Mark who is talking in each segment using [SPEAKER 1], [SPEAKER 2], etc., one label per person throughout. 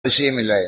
[SPEAKER 1] அவசியமில்லை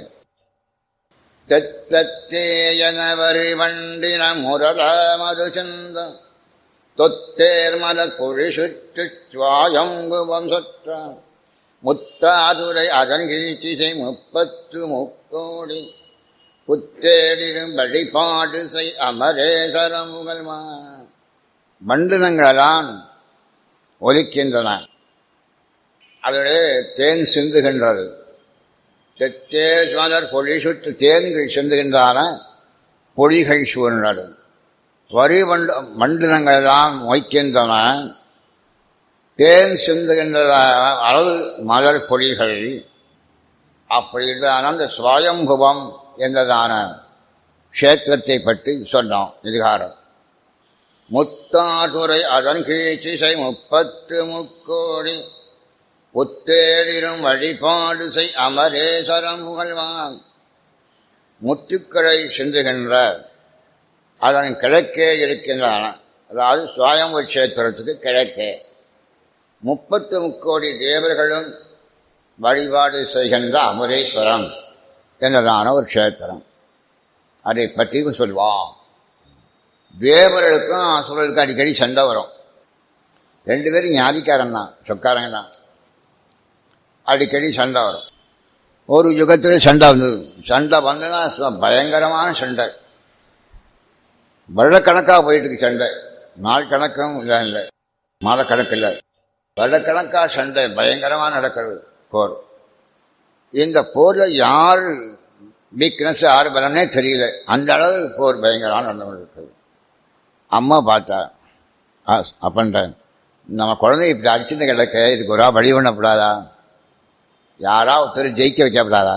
[SPEAKER 1] தெத்தத்தேயனவரி வண்டின முரள மது சிந்தம் தொத்தேர் மலர் பொழி சுற்று சுவாயங்குவம் சொற்றான் முத்தாதுரை அதன்கீழ்ச்சிசை முப்பத்து முக்கோடி புத்தேடிரும் வழிபாடு செய் அமரேசரம் முகல்மா மண்டலங்களெல்லாம் ஒலிக்கின்றன அதோடு தேன் சிந்துகின்றது தெத்தே மலர் பொழி சுற்று தேன்கள் சிந்துகின்றன பொழிகள் சூழ்ந்தது வரி மண்டு மண்டலங்களெல்லாம் மொய்க்கின்றன தேன் சிந்துகின்ற அளவு மலர் பொழிகள் அப்படின்றான அந்த சுவயம்புவம் என்றதான க்ஷேத்திரத்தை பற்றி சொன்னோம் இதுகாரம் முத்தாதுரை அதன் கீழ்ச்சிசை முப்பத்து முக்கோடி புத்தேடிரும் வழிபாடு செய் அமரேசரம் புகழ்வான் முத்துக்களை சிந்துகின்ற அதன் கிழக்கே இருக்கின்றன அதாவது சுவாயம்பு கஷேத்திரத்துக்கு கிழக்கே முப்பத்து முக்கோடி தேவர்களும் வழிபாடு செய்கின்ற அமரேஸ்வரம் என்றதான ஒரு க்ஷேத்திரம் அதை பற்றி சொல்வான் தேவர்களுக்கும் அசுரர்களுக்கும் அடிக்கடி சண்டை வரும் ரெண்டு பேரும் ஞாதிக்காரன் தான் சொக்காரங்க தான் அடிக்கடி சண்டை வரும் ஒரு யுகத்தில் சண்டை வந்தது சண்டை வந்துன்னா பயங்கரமான சண்டை வருடக்கணக்காக போயிட்டு இருக்கு சண்டை நாள் கணக்கும் இல்லை இல்லை மாதக்கணக்கு இல்லை வருடக்கணக்காக சண்டை பயங்கரமாக நடக்கிறது போர் இந்த போரில் யார் வீக்னஸ் யார் பலனே தெரியல அந்த அளவு போர் பயங்கரமாக நடந்து இருக்குது அம்மா பார்த்தா அப்பன்ட்டேன் நம்ம குழந்தை இப்படி அடிச்சுட்டு கிடக்க இதுக்கு ஒரு வழி பண்ணப்படாதா யாரா ஒருத்தர் ஜெயிக்க வைக்கப்படாதா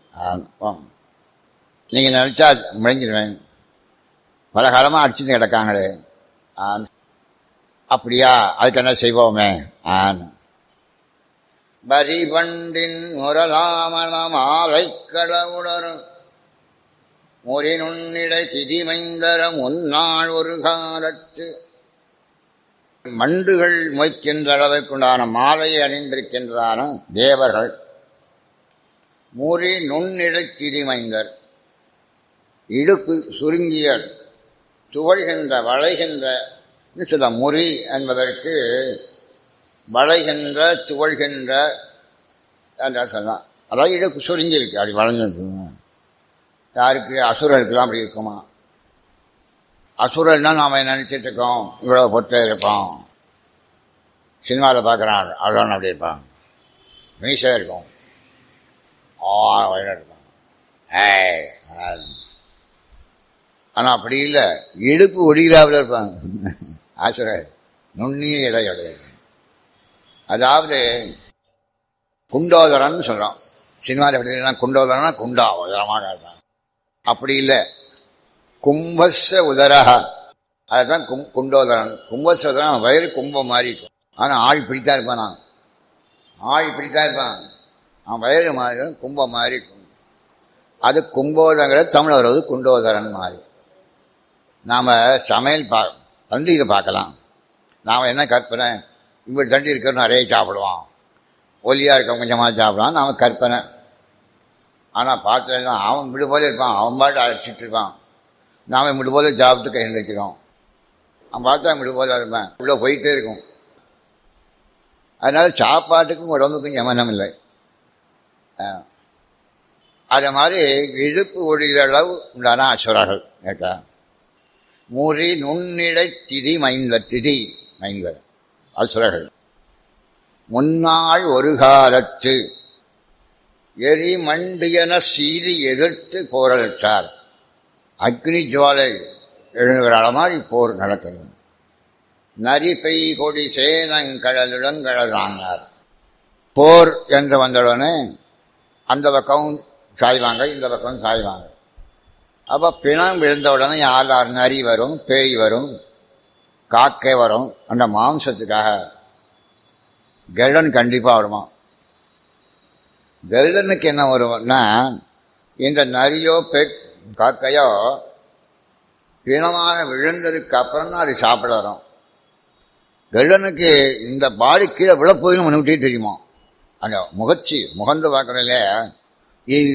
[SPEAKER 1] நீங்கள் நினச்சா முழங்கிடுவேன் பல காலமாக அடிச்சுட்டு கிடக்காங்களே அப்படியா அதுக்கு என்ன செய்வோமே ஆன் பரிபண்டின் முரலாமண மாலை கடவுளரும் முறி நுண்ணிடை சிதிமைந்தரம் உன்னாள் ஒரு காலத்து மண்டுகள் மொய்க்கின்ற அளவுக்குண்டான மாலையை அணிந்திருக்கின்றதான தேவர்கள் முறி நுண்ணிடை திதிமைந்தர் இடுப்பு சுருங்கிய துவழ்கின்ற வளைகின்ற சில முறி என்பதற்கு வளைகின்ற துவழ்கின்ற என்ற சொல்லலாம் அதாவது இடுப்பு சுருங்கியிருக்கு அப்படி வளைஞ்சிருக்கு யாருக்கு அசுரர்களுக்கெல்லாம் அப்படி இருக்குமா அசுரன்னா நாம் நினச்சிட்டு இருக்கோம் இவ்வளோ பொட்டை இருப்போம் சினிமாவில் பார்க்குறான் அவ்வளோ அப்படி இருப்பான் மீசையாக இருக்கும் ஆ வயலாக இருப்பான் ஏய் ஆனால் அப்படி இல்லை இடுப்பு ஒடிகிறாவில் இருப்பாங்க ஆசுரர் நுண்ணிய இடையோட அதாவது குண்டோதரன் சொல்கிறோம் சினிமாவில் எப்படி குண்டோதரன்னா குண்டா உதரமாக இருப்பான் அப்படி இல்லை கும்பச உதரக அதுதான் கும் குண்டோதரன் கும்பச உதரன் வயிறு கும்பம் மாதிரி இருக்கும் ஆனால் ஆள் பிடித்தா இருப்பான் நான் ஆள் பிடித்தா இருப்பான் அவன் வயிறு மாதிரி கும்பம் மாதிரி இருக்கும் அது கும்போதங்கிற தமிழ் வருவது குண்டோதரன் மாதிரி நாம் சமையல் பா பந்திகை பார்க்கலாம் நாம் என்ன கற்பனை இப்படி தண்டி இருக்கிற நிறைய சாப்பிடுவான் ஒல்லியாக இருக்க கொஞ்சமாக சாப்பிடுவான் நாம் கற்பனை ஆனால் பார்த்தா அவன் இப்படி போல இருப்பான் அவன் பாட்டு அழைச்சிட்டு இருப்பான் நாம் இப்படி போல சாப்பிட்டு கை வச்சுக்கிறோம் அவன் பார்த்தா இப்படி போல இருப்பேன் இவ்வளோ போயிட்டே இருக்கும் அதனால சாப்பாட்டுக்கும் உடம்புக்கும் யமனம் இல்லை அது மாதிரி இழுப்பு ஒழிகிற அளவு உண்டான அசுரர்கள் கேட்டா மூறி நுண்ணிடை திதி மைந்த திதி மைந்தர் அசுரர்கள் முன்னாள் ஒரு காலத்து எரி மண்டியன சீறி எதிர்த்து போரிட்டார் அக்னி ஜுவாலை எழுதுகிற மாதிரி போர் நடக்கிறது நரி பெய் கொடி சேனங்கடலுடன் கடலானார் போர் என்று வந்தவுடனே அந்த பக்கம் சாய்வாங்க இந்த பக்கம் சாய்வாங்க அப்போ பிணம் விழுந்த உடனே யார் யார் நரி வரும் பேய் வரும் காக்கை வரும் அந்த மாம்சத்துக்காக கருடன் கண்டிப்பாக வருமா கருடனுக்கு என்ன வரும்னா இந்த நரியோ பெ காக்கையோ பிணமாக விழுந்ததுக்கு அப்புறம் தான் அது சாப்பிட வரும் கருடனுக்கு இந்த பாடி கீழே விழப்போயின்னு முன்னிட்டே தெரியுமா அந்த முகச்சி முகந்து பார்க்கறதுல இது